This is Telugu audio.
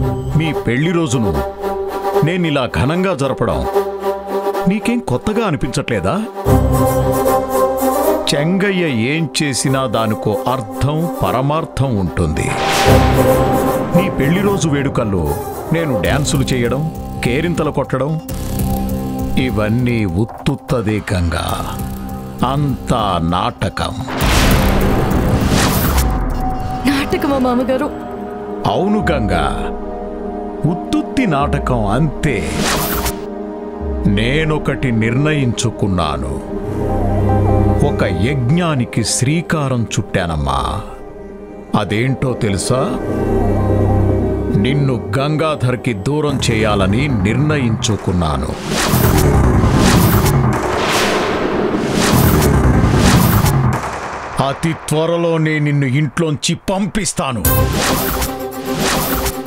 మీ పెళ్లి రోజును నేనిలా ఘనంగా జరపడం నీకేం కొత్తగా అనిపించట్లేదా చెంగయ్య ఏం చేసినా దానికో అర్థం పరమార్థం ఉంటుంది నీ పెళ్లి రోజు వేడుకల్లో నేను డ్యాన్సులు చేయడం కేరింతలు కొట్టడం ఇవన్నీ ఉత్తుత్తదేకంగా అంతా నాటకం నాటకమా మామగారు అవును గంగా ఉత్తుత్తి నాటకం అంతే నేనొకటి నిర్ణయించుకున్నాను ఒక యజ్ఞానికి శ్రీకారం చుట్టానమ్మా అదేంటో తెలుసా నిన్ను గంగాధర్కి దూరం చేయాలని నిర్ణయించుకున్నాను అతి త్వరలోనే నిన్ను ఇంట్లోంచి పంపిస్తాను